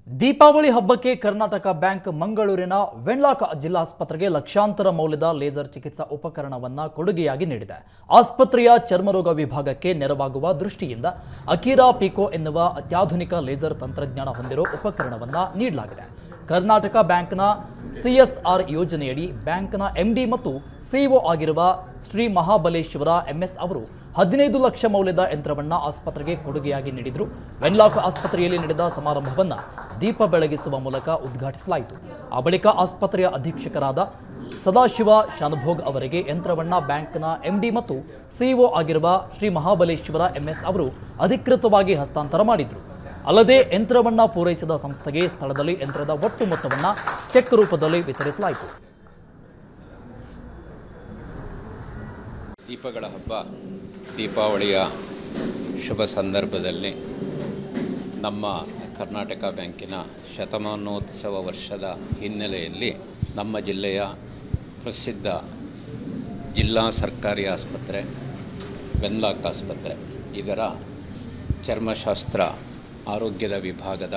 ದೀಪಾವಳಿ ಹಬ್ಬಕ್ಕೆ ಕರ್ನಾಟಕ ಬ್ಯಾಂಕ್ ಮಂಗಳೂರಿನ ವೆನ್ಲಾಕ್ ಜಿಲ್ಲಾಸ್ಪತ್ರೆಗೆ ಲಕ್ಷಾಂತರ ಮೌಲ್ಯದ ಲೇಸರ್ ಚಿಕಿತ್ಸಾ ಉಪಕರಣವನ್ನ ಕೊಡುಗೆಯಾಗಿ ನೀಡಿದೆ ಆಸ್ಪತ್ರೆಯ ಚರ್ಮರೋಗ ವಿಭಾಗಕ್ಕೆ ನೆರವಾಗುವ ದೃಷ್ಟಿಯಿಂದ ಅಕೀರಾ ಪಿಕೋ ಎನ್ನುವ ಅತ್ಯಾಧುನಿಕ ಲೇಸರ್ ತಂತ್ರಜ್ಞಾನ ಹೊಂದಿರೋ ಉಪಕರಣವನ್ನ ನೀಡಲಾಗಿದೆ ಕರ್ನಾಟಕ ಬ್ಯಾಂಕ್ನ ಸಿಎಸ್ಆರ್ ಯೋಜನೆಯಡಿ ಬ್ಯಾಂಕ್ನ ಎಂಡಿ ಮತ್ತು ಸಿಇಒ ಆಗಿರುವ ಶ್ರೀ ಮಹಾಬಲೇಶ್ವರ ಎಂಎಸ್ ಅವರು ಹದಿನೈದು ಲಕ್ಷ ಮೌಲ್ಯದ ಯಂತ್ರವನ್ನ ಆಸ್ಪತ್ರೆಗೆ ಕೊಡುಗೆಯಾಗಿ ನೀಡಿದ್ರು ವೆನ್ಲಾಕ್ ಆಸ್ಪತ್ರೆಯಲ್ಲಿ ನಡೆದ ಸಮಾರಂಭವನ್ನ ದೀಪ ಬೆಳಗಿಸುವ ಮೂಲಕ ಉದ್ಘಾಟಿಸಲಾಯಿತು ಆ ಬಳಿಕ ಆಸ್ಪತ್ರೆಯ ಅಧೀಕ್ಷಕರಾದ ಸದಾಶಿವ ಶಾನುಭೋಗ್ ಅವರಿಗೆ ಯಂತ್ರವನ್ನ ಬ್ಯಾಂಕ್ನ ಎಂಡಿ ಮತ್ತು ಸಿಇಒ ಆಗಿರುವ ಶ್ರೀ ಮಹಾಬಲೇಶ್ವರ ಎಂಎಸ್ ಅವರು ಅಧಿಕೃತವಾಗಿ ಹಸ್ತಾಂತರ ಮಾಡಿದ್ರು ಅಲ್ಲದೆ ಯಂತ್ರವನ್ನ ಪೂರೈಸಿದ ಸಂಸ್ಥೆಗೆ ಸ್ಥಳದಲ್ಲಿ ಯಂತ್ರದ ಒಟ್ಟು ಮೊತ್ತವನ್ನ ಚೆಕ್ ರೂಪದಲ್ಲಿ ವಿತರಿಸಲಾಯಿತು ದೀಪಗಳ ಹಬ್ಬ ದೀಪಾವಳಿಯ ಶುಭ ಸಂದರ್ಭದಲ್ಲಿ ನಮ್ಮ ಕರ್ನಾಟಕ ಬ್ಯಾಂಕಿನ ಶತಮಾನೋತ್ಸವ ವರ್ಷದ ಹಿನ್ನೆಲೆಯಲ್ಲಿ ನಮ್ಮ ಜಿಲ್ಲೆಯ ಪ್ರಸಿದ್ಧ ಜಿಲ್ಲಾ ಸರ್ಕಾರಿ ಆಸ್ಪತ್ರೆ ವೆನ್ಲಾಕ್ ಆಸ್ಪತ್ರೆ ಇದರ ಚರ್ಮಶಾಸ್ತ್ರ ಆರೋಗ್ಯದ ವಿಭಾಗದ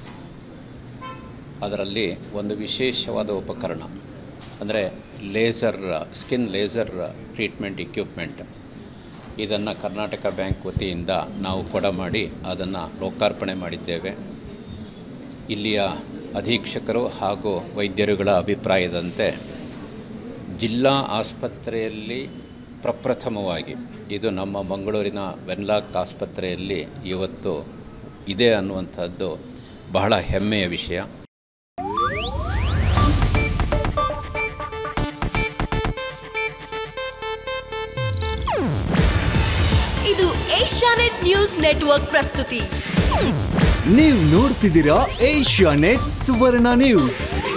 ಅದರಲ್ಲಿ ಒಂದು ವಿಶೇಷವಾದ ಉಪಕರಣ ಅಂದರೆ laser skin laser treatment equipment ಇದನ್ನು ಕರ್ನಾಟಕ ಬ್ಯಾಂಕ್ ವತಿಯಿಂದ ನಾವು ಕೊಡ ಮಾಡಿ ಅದನ್ನು ಲೋಕಾರ್ಪಣೆ ಮಾಡಿದ್ದೇವೆ ಇಲ್ಲಿಯ ಅಧೀಕ್ಷಕರು ಹಾಗೂ ವೈದ್ಯರುಗಳ ಅಭಿಪ್ರಾಯದಂತೆ ಜಿಲ್ಲಾ ಆಸ್ಪತ್ರೆಯಲ್ಲಿ ಪ್ರಪ್ರಥಮವಾಗಿ ಇದು ನಮ್ಮ ಮಂಗಳೂರಿನ ವೆನ್ಲಾಕ್ ಆಸ್ಪತ್ರೆಯಲ್ಲಿ ಇವತ್ತು ಇದೆ ಅನ್ನುವಂಥದ್ದು ಬಹಳ ಹೆಮ್ಮೆಯ ವಿಷಯ ಇದು ಏಷ್ಯಾನೆಟ್ ನ್ಯೂಸ್ ನೆಟ್ವರ್ಕ್ ಪ್ರಸ್ತುತಿ ನೀವು ನೋಡ್ತಿದ್ದೀರಾ ಏಷ್ಯಾ ನೆಟ್ ಸುವರ್ಣ ನ್ಯೂಸ್